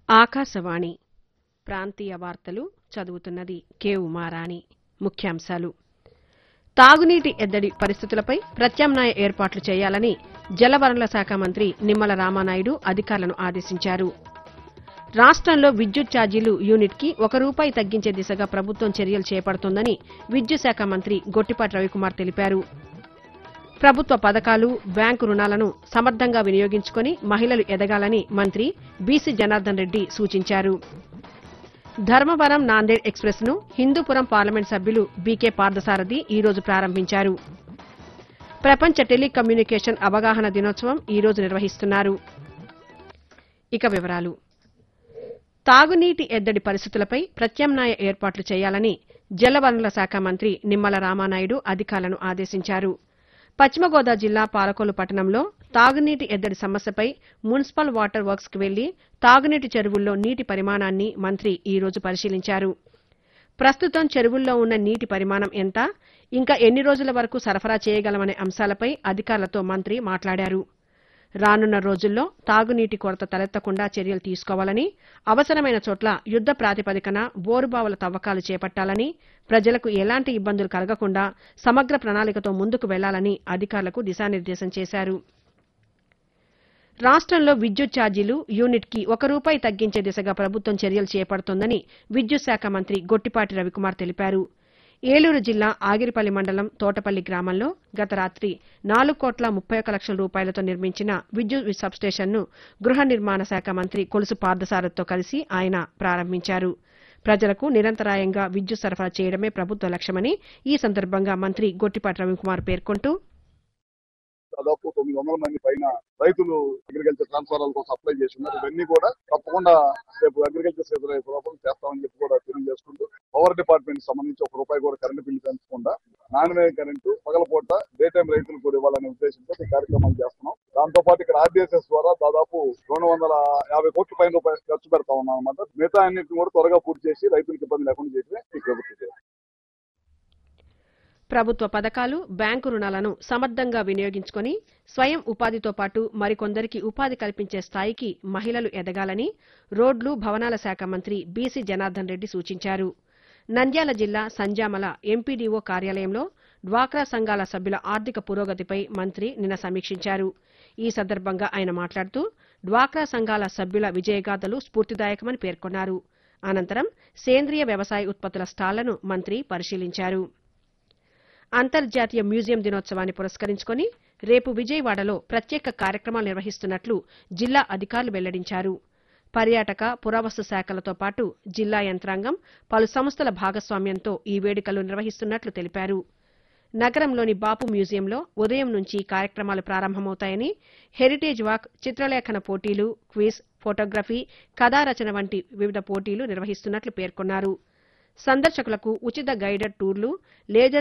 ఆకాశవాణి ప్రాంతీయ వార్తలు చదువుతున్నది కె ఉమారాణి ముఖ్యాంశాలు తాగునీటి ఎద్దడి పరిస్థితులపై ప్రత్యామ్నాయ ఏర్పాట్లు చేయాలని జలవనరుల శాఖ మంత్రి నిమ్మల రామానాయుడు అధికారులను ఆదేశించారు రాష్ట్రంలో విద్యుత్ ఛార్జీలు యూనిట్కి ఒక రూపాయి తగ్గించే దిశగా ప్రభుత్వం చర్యలు చేపడుతోందని విద్యుత్ శాఖ మంత్రి గొట్టిపాటి రవికుమార్ తెలిపారు ప్రభుత్వ పథకాలు బ్యాంకు రుణాలను సమర్థంగా వినియోగించుకొని మహిళలు ఎదగాలని మంత్రి బీసీ జనార్దన్ రెడ్డి సూచించారు ధర్మవరం నాందేడ్ ఎక్స్ప్రెస్ ను హిందూపురం పార్లమెంట్ సభ్యులు బీకే పార్థసారథి ఈ రోజు ప్రారంభించారు ప్రపంచ టెలికమ్యూనికేషన్ అవగాహన దినోత్సవం ఈ రోజు నిర్వహిస్తున్నారు ఇక వివరాలు తాగునీటి ఎద్దడి పరిస్థితులపై ప్రత్యామ్నాయ ఏర్పాట్లు చేయాలని జలవనరుల శాఖ మంత్రి నిమ్మల రామానాయుడు అధికారులను ఆదేశించారు పశ్చిమ గోదావరి జిల్లా పాలకొల్లు పట్టణంలో తాగునీటి ఎద్దడి సమస్యపై మున్సిపల్ వాటర్ వర్క్స్ కు వెళ్లి తాగునీటి చెరువుల్లో నీటి పరిమాణాన్ని మంత్రి ఈ రోజు పరిశీలించారు ప్రస్తుతం చెరువుల్లో ఉన్న నీటి పరిమాణం ఎంత ఇంకా ఎన్ని రోజుల వరకు సరఫరా చేయగలమనే అంశాలపై అధికారులతో మంత్రి మాట్లాడారు రానున్న రోజుల్లో తాగునీటి కొరత తలెత్తకుండా చర్యలు తీసుకోవాలని అవసరమైన చోట్ల యుద్ద ప్రాతిపదికన బోరుబావుల తవ్వకాలు చేపట్టాలని ప్రజలకు ఎలాంటి ఇబ్బందులు కలగకుండా సమగ్ర ప్రణాళికతో ముందుకు వెళ్లాలని అధికారులకు దిశానిర్దేశం చేశారు రాష్ట్రంలో విద్యుత్ ఛార్జీలు యూనిట్కి ఒక రూపాయి తగ్గించే దిశగా ప్రభుత్వం చర్యలు చేపడుతోందని విద్యుత్ శాఖ మంత్రి గొట్టిపాటి రవికుమార్ తెలిపారు ఏలూరు జిల్లా ఆగిరిపల్లి మండలం తోటపల్లి గ్రామంలో గత రాత్రి నాలుగు కోట్ల ముప్పై ఒక్క లక్షల రూపాయలతో నిర్మించిన విద్యుత్ సబ్స్టేషన్ను గృహ నిర్మాణ శాఖ మంత్రి కొలుసు పార్థసారథితో కలిసి ఆయన ప్రారంభించారు ప్రజలకు నిరంతరాయంగా విద్యుత్ సరఫరా చేయడమే ప్రభుత్వ లక్ష్యమని ఈ సందర్భంగా మంత్రి గొట్టిపాటి రవికుమార్ పేర్కొంటూ దాదాపు తొమ్మిది వందల మంది పైన రైతులు అగ్రికల్చర్ ట్రాన్స్ఫారాల కోసం అప్లై చేసి ఉన్నారు ఇవన్నీ కూడా తప్పకుండా రేపు అగ్రికల్చర్ సేవ రేపు లోపల చేస్తామని చెప్పి కూడా తెలియజేసుకుంటూ పవర్ డిపార్ట్మెంట్ సంబంధించి ఒక రూపాయి కూడా కరెంటు బిల్లు పెంచకుండా నాణ్యమైన కరెంటు పగలపూట డే టైం రైతులకు కూడా ఇవ్వాలనే ఉద్దేశంతో ఈ కార్యక్రమాలు చేస్తున్నాం దాంతో పాటు ఇక్కడ ఆర్డీఎస్ఎస్ ద్వారా దాదాపు రెండు వందల యాభై కోట్ల పైన రూపాయలు ఖర్చు పెడతా ఉన్నాం అనమాట మిగతా అన్నింటిని కూడా త్వరగా పూర్తి చేసి రైతులకు ఇబ్బంది లేకుండా చేయడమే ఈ ప్రభుత్వం చేయాలి. ప్రభుత్వ పథకాలు బ్యాంకు రుణాలను సమర్థంగా వినియోగించుకొని స్వయం ఉపాధితో పాటు మరికొందరికి ఉపాధి కల్పించే స్థాయికి మహిళలు ఎదగాలని రోడ్లు భవనాల శాఖ మంత్రి బీసీ జనార్దన్ రెడ్డి సూచించారు నంద్యాల జిల్లా సంజామల ఎంపీడీఓ కార్యాలయంలో డ్వాక్రా సంఘాల సభ్యుల ఆర్థిక పురోగతిపై మంత్రి నిన్న సమీక్షించారు ఈ సందర్భంగా ఆయన మాట్లాడుతూ డ్వాక్రా సంఘాల సభ్యుల విజయగాథలు స్ఫూర్తిదాయకమని పేర్కొన్నారు అనంతరం సేంద్రియ వ్యవసాయ ఉత్పత్తుల స్టాళ్లను మంత్రి పరిశీలించారు అంతర్జాతీయ మ్యూజియం దినోత్సవాన్ని పురస్కరించుకొని రేపు విజయవాడలో ప్రత్యేక కార్యక్రమాలు నిర్వహిస్తున్నట్లు జిల్లా అధికారులు వెల్లడించారు పర్యాటక పురావస్తు శాఖలతో పాటు జిల్లా యంత్రాంగం పలు సంస్థల భాగస్వామ్యంతో ఈ వేడుకలు నిర్వహిస్తున్నట్లు తెలిపారు నగరంలోని బాపు మ్యూజియంలో ఉదయం నుంచి కార్యక్రమాలు ప్రారంభమవుతాయని హెరిటేజ్ వాక్ చిత్రలేఖన పోటీలు క్విజ్ ఫోటోగ్రఫీ కథారచన వంటి వివిధ పోటీలు నిర్వహిస్తున్నట్లు పేర్కొన్నారు సందర్శకులకు ఉచిత గైడెడ్ టూర్లు లేజర్